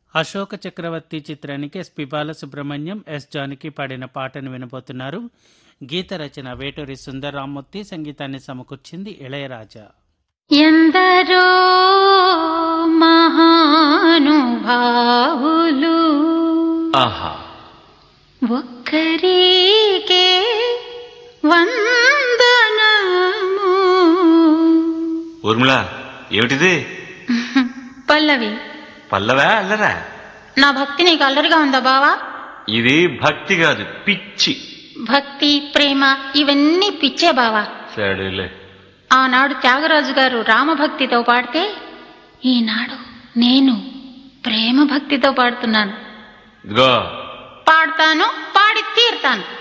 అశోక చక్రవర్తి చిత్రానికి SP Balasubrahmanyam yes Janaki పాడిన పాటను వినబోతున్నారు గీత రచన వేటూరి సుందరరామ్మూర్తి సంగీతాన్ని సమకూర్చింది ఇళయరాజా ఎందరో మహానుభావులు ఆహా ఒక్కరికే వందనము ఊర్మిళ ఏమిటిది పల్లవి పల్లవా అల్లరా నా భక్తి నీకు అల్లరిగా ఉందా బావా ఇది భక్తి కాదు పిచ్చి భక్తి ప్రేమ ఇవన్నీ పిచ్చే బావా సరేలే ఆనాడు త్యాగరాజు గారు రామభక్తితో పాడితే ఈనాడు నేను ప్రేమ భక్తితో పాడుతున్నాను ఇదిగో పాడతాను పాడి తీరుతాను